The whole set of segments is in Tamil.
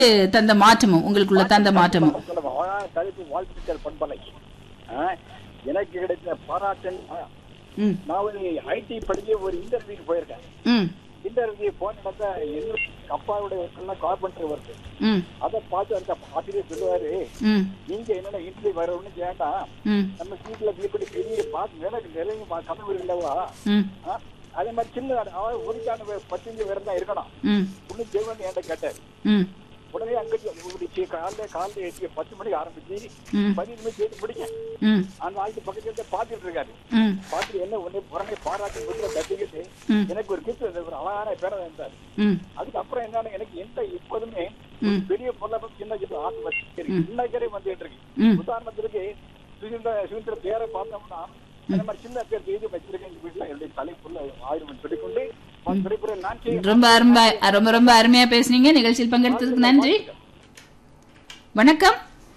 தந்த மாற்றமும் உங்களுக்குள்ள தந்த மாற்றமும் சொல்லுங்க. அழகான தலைப்பு வாழ்த்துக்கள் பண்பலை ஆ, எனக்கு கிடைத்த பாராட்டு ம் நான் ஒரு ஐடி படிக்க ஒரு இன்டர்வியூக்கு போயிருக்கேன் ம் இன்டர்வியூ போன இடத்த என்னோட அப்பாவுடைய ஒர்க்கெல்லாம் கார்பெண்டர் ஒர்க் ம் அதை பார்த்து அந்த ஆசிரியர் சொல்லுவாரு ம் நீங்க என்னென்ன இன்டர்வியூ வரணும்னு கேட்டா ம் நம்ம சீட்ல இப்படி பெரிய பார்த்து எனக்கு நிறைய மா- கனவு இல்லவா ம் ஆ, அதே மாதிரி சின்ன அதாவது ஒருக்கான பத்தஞ்சு பேர் தான் இருக்கணும் ம் ஒன்னும் தேவன் என்கிட்ட கேட்டாரு ம் உடனே அங்கே இப்படி காலைல காலைல எட்டு பத்து மணிக்கு ஆரம்பிச்சு ம் பதினஞ்சு மணி சேர்த்து பிடிக்கும் ம் அந்த ஆளுக்கு பக்கத்துல இருந்து பார்த்துட்டு இருக்காரு ம் பார்த்துட்டு என்ன உடனே உடனே பாராட்டு வீட்டுல கட்டிக்கிட்டு ம். எனக்கு ஒரு கிஃப்ட் ஒரு அழகான பேரை இருந்தார் ம் அதுக்கப்புறம் என்னன்னா எனக்கு எந்த எப்போதுமே ம். பெரிய பொருளை சின்ன சின்ன ஆசை வச்சிருக்கு இன்னைக்கே வந்துட்டு இருக்கு ம். உதாரணத்திற்கு சுதந்திர சுதந்திர பேரை பார்த்தோம்னா அந்த மாதிரி சின்ன பேர் எழுதி வச்சிருக்கேன் எங்க வீட்டுல என்னுடைய தலைப்புள்ள ஆயிரம் சொல்லிக்கொண்டு திரைப்புற நான் செய்ய ரொம்ப அருமை ரொம்ப ரொம்ப அருமையா பேசுனீங்க நிகழ்ச்சியில் பங்கெடுத்ததுக்கு நன்றி வணக்கம்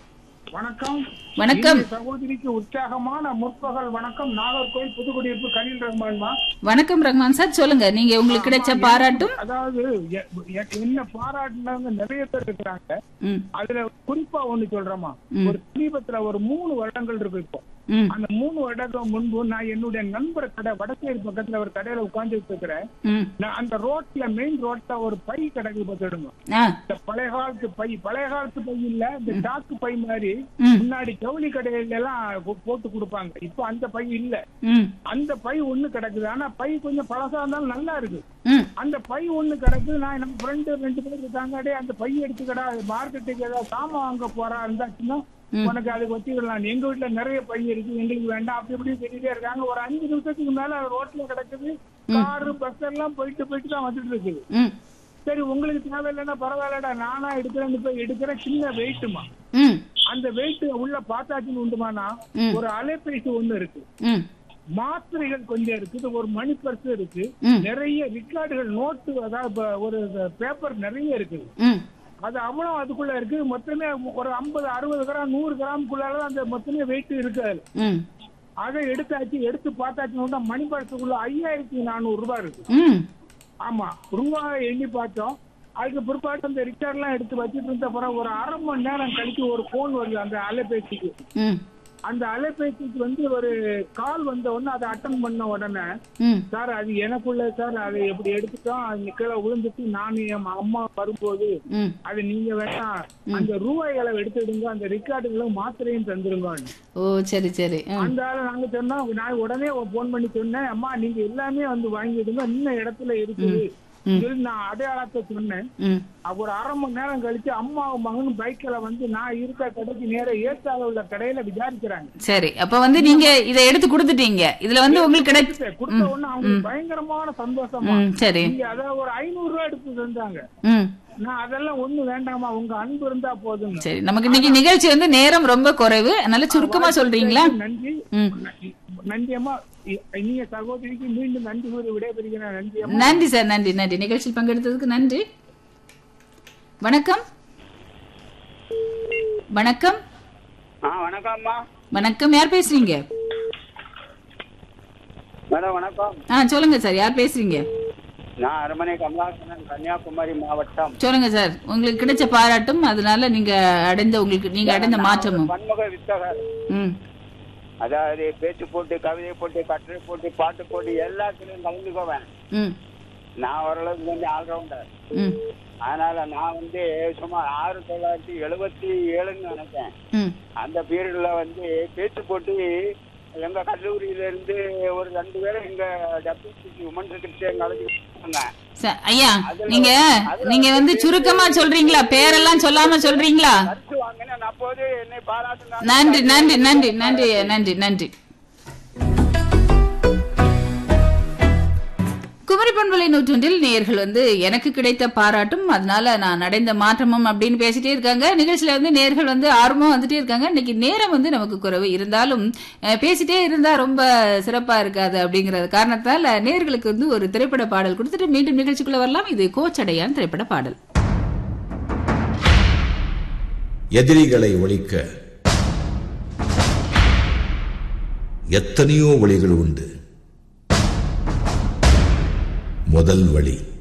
வணக்கம் வணக்கம் இந்திய சகோதரிக்கு உற்சாகமான முற்பகல் வணக்கம் நாகர்கோவில் புதுக்குடியிருப்பு கலீல் ரஹ்மான்மா வணக்கம் ரஹ்மான் சார் சொல்லுங்க நீங்க உங்களுக்கு கிடைச்ச பாராட்டும் அதாவது எ- எ- என்ன பாராட்டினவங்க நிறைய பேர் இருக்கிறாங்க ம் அதுல குறிப்பா ஒண்ணு சொல்றேமா ம். ஒரு சமீபத்துல ஒரு மூணு வருடங்கள் இருக்கு இப்போ ம் அந்த மூணு வருடங்கள் முன்பு நான் என்னுடைய நண்பர் கடை வடசேரி பக்கத்துல ஒரு கடையில உட்கார்ந்துட்டு இருக்கிறேன் ம் நான் அந்த ரோட்ல மெயின் ரோட்ல ஒரு பை கடைக்கு பார்த்துடுங்க ஆ இந்த பழைய காலத்து பை பழைய காலத்து பை இல்ல இந்த சாக்கு பை மாதிரி ம். முன்னாடி ஜவுளி கடையில எல்லாம் போ- போட்டு கொடுப்பாங்க இப்போ அந்த பை இல்ல ம் அந்த பை ஒண்ணு கிடக்குது ஆனா பை கொஞ்சம் பழசா இருந்தாலும் நல்லா இருக்கு ம் அந்த பை ஒண்ணு கிடக்குது நான் நம்ம ஃப்ரெண்டு ரெண்டு பேர் இருக்காங்க டேய் அந்த பை எடுத்துக்கடா மார்க்கெட்டுக்கு ஏதாவது சாமான் வாங்க போறா இருந்தாச்சுன்னா உனக்கு அதுக்கு வச்சுக்கலாம் எங்க வீட்டுல நிறைய பை இருக்கு எங்களுக்கு வேண்டாம் அப்படி இப்படி சொல்லிட்டே இருக்காங்க ஒரு அஞ்சு நிமிஷத்துக்கு மேல ரோட்ல கிடக்குது காரு பஸ் எல்லாம் போயிட்டு போயிட்டு தான் வந்துட்டு இருக்குது ம் சரி உங்களுக்கு தேவையில்லைன்னா பரவாயில்லடா நானா எடுக்கிறேன்னு போய் எடுக்கிறேன் சின்ன வெயிட்டுமா ம் அந்த வெயிட் உள்ள பார்த்தாச்சுன்னு உண்டுமானா ம். ஒரு அலைபேசி ஒண்ணு இருக்கு ம் மாத்திரைகள் கொஞ்சம் இருக்குது ஒரு மணி பர்ஸ் இருக்கு ம். நிறைய ரிக்கார்டுகள் நோட்டு அதாவது இப்ப ஒரு பேப்பர் நிறைய இருக்குது ம் அது அவ்வளவு அதுக்குள்ள இருக்கு மொத்தமே ஒரு ஐம்பது அறுபது கிராம் நூறு கிராமுக்குள்ளால அந்த மொத்தமே வெயிட் இருக்கு அதுல ம் அதை எடுத்தாச்சு எடுத்து பார்த்தாச்சுன்னா மணி பர்ஸுக்குள்ள ஐயாயிரத்தி நானூறு ரூபாய் இருக்கு ம் ஆமா ரூபாய் எண்ணி பார்த்தோம் அதுக்கு பிற்பாடு அந்த ரிக்கார்ட் எல்லாம் எடுத்து வச்சுட்டு இருந்த பிறகு ஒரு அரை மணி நேரம் கழிச்சு ஒரு போன் வருது அந்த அலைபேசிக்கு ம் அந்த அலைபேசிக்கு வந்து ஒரு கால் வந்த உடனே அதை அட்டன் பண்ண உடனே ம் சார் அது எனக்குள்ள சார் அதை எப்படி எடுத்துட்டோம் அது கீழே விழுந்துட்டு நான் என் அம்மா வரும்போது ம் அது நீங்க வேணா அந்த ரூபாய்களை எடுத்துடுங்க அந்த ரெக்கார்டுகளும் மாத்திரையும் தந்துருங்க ஓ சரி சரி ம் அந்த ஆளு நாங்க சொன்னோம் நான் உடனே போன் பண்ணி சொன்னேன் அம்மா நீங்க எல்லாமே வந்து வாங்கிடுங்க இன்னும் இடத்துல இருக்குது சொல்லி நான் அடையாளத்தை சொன்னேன் ம் அப்ப ஒரு அரை மணி நேரம் கழிச்சு அம்மாவும் மகனும் பைக்ல வந்து நான் இருக்க கடைக்கு நேர ஏத்தால உள்ள கடையில விசாரிக்கிறாங்க சரி அப்ப வந்து நீங்க இதை எடுத்து கொடுத்துட்டீங்க இதுல வந்து உங்களுக்கு கிடைச்ச கொடுத்த உடனே அவங்களுக்கு பயங்கரமான சந்தோஷமா ம் சரி நீங்க அத ஒரு ஐநூறு ரூபாய் எடுத்து தந்தாங்க ம் நான் அதெல்லாம் ஒண்ணு வேண்டாமா உங்க அன்பு இருந்தா போதுங்க சரி நமக்கு இன்னைக்கு நிகழ்ச்சி வந்து நேரம் ரொம்ப குறைவு அதனால சுருக்கமா சொல்றீங்களா நன்றி ம் நன்றி அம்மா இ- இனிய சகோதரிக்கு மீண்டும் நன்றி கூறி விடைபெறுகிறேன் நன்றி அம்மா நன்றி சார் நன்றி நன்றி நிகழ்ச்சியில் பங்கெடுத்ததுக்கு நன்றி வணக்கம் வணக்கம் ஆ வணக்கம்மா வணக்கம் யார் பேசுறீங்க மேடம் வணக்கம் ஆ சொல்லுங்க சார் யார் பேசுறீங்க நான் அரண்மனை கமலாசனன் கன்னியாகுமரி மாவட்டம் சொல்லுங்க சார் உங்களுக்கு கிடைச்ச பாராட்டும் அதனால நீங்க அடைந்த உங்களுக்கு நீங்க அடைந்த மாற்றமும் பன்முக வித்தகர் ம் அதாவது பேச்சு போட்டு கவிதை போட்டு கட்டுரை போட்டு பாட்டு போட்டு எல்லாத்துலயும் கலந்துக்குவேன் ம் நான் ஓரளவுக்கு வந்து ஆல்ரவுண்டர் ம் அதனால நான் வந்து சுமார் ஆயிரத்தி தொள்ளாயிரத்தி எழுபத்தி ஏழுன்னு நினைச்சேன் ம் அந்த பீரியட்ல வந்து பேச்சு போட்டி எங்க கல்லூரியில இருந்து ஒரு ரெண்டு பேரும் எங்க டெப்யூட்டி உமன் செக்ரட்டரி கலந்து ச- ஐயா நீங்க நீங்க வந்து சுருக்கமா சொல்றீங்களா பேரெல்லாம் சொல்லாம சொல்றீங்களா பரிசு வாங்கினேன் அப்போது என்னை பாராட்டினாங்க நன்றி நன்றி நன்றி நன்றி நன்றி நன்றி குமரி பண்பலை நூற்றொன்றில் நேயர்கள் வந்து எனக்கு கிடைத்த பாராட்டும் அதனால நான் அடைந்த மாற்றமும் அப்படின்னு பேசிட்டே இருக்காங்க நிகழ்ச்சியில வந்து நேர்கள் வந்து ஆர்வமா வந்துட்டே இருக்காங்க இன்னைக்கு நேரம் வந்து நமக்கு குறைவு இருந்தாலும் அஹ், பேசிட்டே இருந்தா ரொம்ப சிறப்பா இருக்காது அப்படிங்கறது காரணத்தால நேர்களுக்கு வந்து ஒரு திரைப்பட பாடல் கொடுத்துட்டு மீண்டும் நிகழ்ச்சிக்குள்ள வரலாம் இது கோச்சடையான் திரைப்பட பாடல் எதிரிகளை ஒழிக்க எத்தனையோ வழிகள் உண்டு முதல் வழி